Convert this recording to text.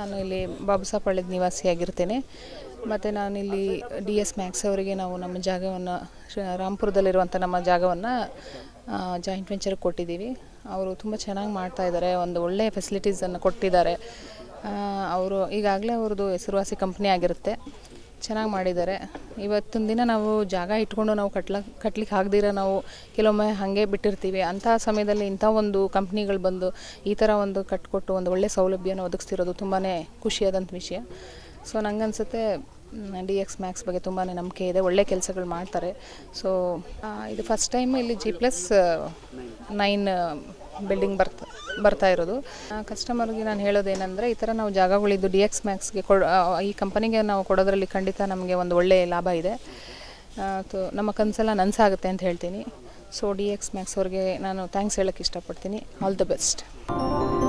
ನಾನು ಇಲ್ಲಿ ಬಾಬುಸಾಪಾಳ್ಯದ ನಿವಾಸಿಯಾಗಿರ್ತೇನೆ ಮತ್ತು ನಾನಿಲ್ಲಿ ಡಿ ಎಸ್ ಮ್ಯಾಕ್ಸ್ ಅವರಿಗೆ ನಾವು ನಮ್ಮ ಜಾಗವನ್ನು ರಾಂಪುರದಲ್ಲಿರುವಂಥ ನಮ್ಮ ಜಾಗವನ್ನು ಜಾಯಿಂಟ್ ವೆಂಚರ್ಗೆ ಕೊಟ್ಟಿದ್ದೀವಿ ಅವರು ತುಂಬ ಚೆನ್ನಾಗಿ ಮಾಡ್ತಾಯಿದ್ದಾರೆ ಒಂದು ಒಳ್ಳೆಯ ಫೆಸಿಲಿಟೀಸನ್ನು ಕೊಟ್ಟಿದ್ದಾರೆ ಅವರು ಈಗಾಗಲೇ ಅವ್ರದ್ದು ಹೆಸರುವಾಸಿ ಕಂಪ್ನಿ ಆಗಿರುತ್ತೆ ಚೆನ್ನಾಗಿ ಮಾಡಿದ್ದಾರೆ ಇವತ್ತಿನ ದಿನ ನಾವು ಜಾಗ ಇಟ್ಕೊಂಡು ನಾವು ಕಟ್ಲ ಕಟ್ಲಿಕ್ಕೆ ಆಗದಿರ ನಾವು ಕೆಲವೊಮ್ಮೆ ಹಾಗೆ ಬಿಟ್ಟಿರ್ತೀವಿ ಅಂಥ ಸಮಯದಲ್ಲಿ ಇಂಥ ಒಂದು ಕಂಪ್ನಿಗಳು ಬಂದು ಈ ಥರ ಒಂದು ಕಟ್ಕೊಟ್ಟು ಒಂದು ಒಳ್ಳೆಯ ಸೌಲಭ್ಯನ ಒದಗಿಸ್ತಿರೋದು ತುಂಬಾ ಖುಷಿಯಾದಂಥ ವಿಷಯ ಸೊ ನಂಗನ್ಸುತ್ತೆ ಡಿ ಎಕ್ಸ್ ಮ್ಯಾಕ್ಸ್ ಬಗ್ಗೆ ತುಂಬಾ ನಂಬಿಕೆ ಇದೆ ಒಳ್ಳೆ ಕೆಲಸಗಳು ಮಾಡ್ತಾರೆ ಸೊ ಇದು ಫಸ್ಟ್ ಟೈಮ್ ಇಲ್ಲಿ ಜಿ ಪ್ಲಸ್ ನೈನ್ ಬಿಲ್ಡಿಂಗ್ ಬರ್ತಾ ಬರ್ತಾ ಇರೋದು ಕಸ್ಟಮರ್ಗೆ ನಾನು ಹೇಳೋದೇನೆಂದರೆ ಈ ಥರ ನಾವು ಜಾಗಗಳಿದ್ದು ಡಿ ಎಕ್ಸ್ ಮ್ಯಾಕ್ಸ್ಗೆ ಕೊಡ್ ಈ ಕಂಪನಿಗೆ ನಾವು ಕೊಡೋದ್ರಲ್ಲಿ ಖಂಡಿತ ನಮಗೆ ಒಂದು ಒಳ್ಳೆಯ ಲಾಭ ಇದೆ ತೊ ನಮ್ಮ ಕನಸೆಲ್ಲ ನನಸಾಗುತ್ತೆ ಅಂತ ಹೇಳ್ತೀನಿ ಸೊ ಡಿ ಎಕ್ಸ್ ಮ್ಯಾಕ್ಸ್ ಅವ್ರಿಗೆ ನಾನು ಥ್ಯಾಂಕ್ಸ್ ಹೇಳೋಕ್ಕೆ ಇಷ್ಟಪಡ್ತೀನಿ ಆಲ್ ದ ಬೆಸ್ಟ್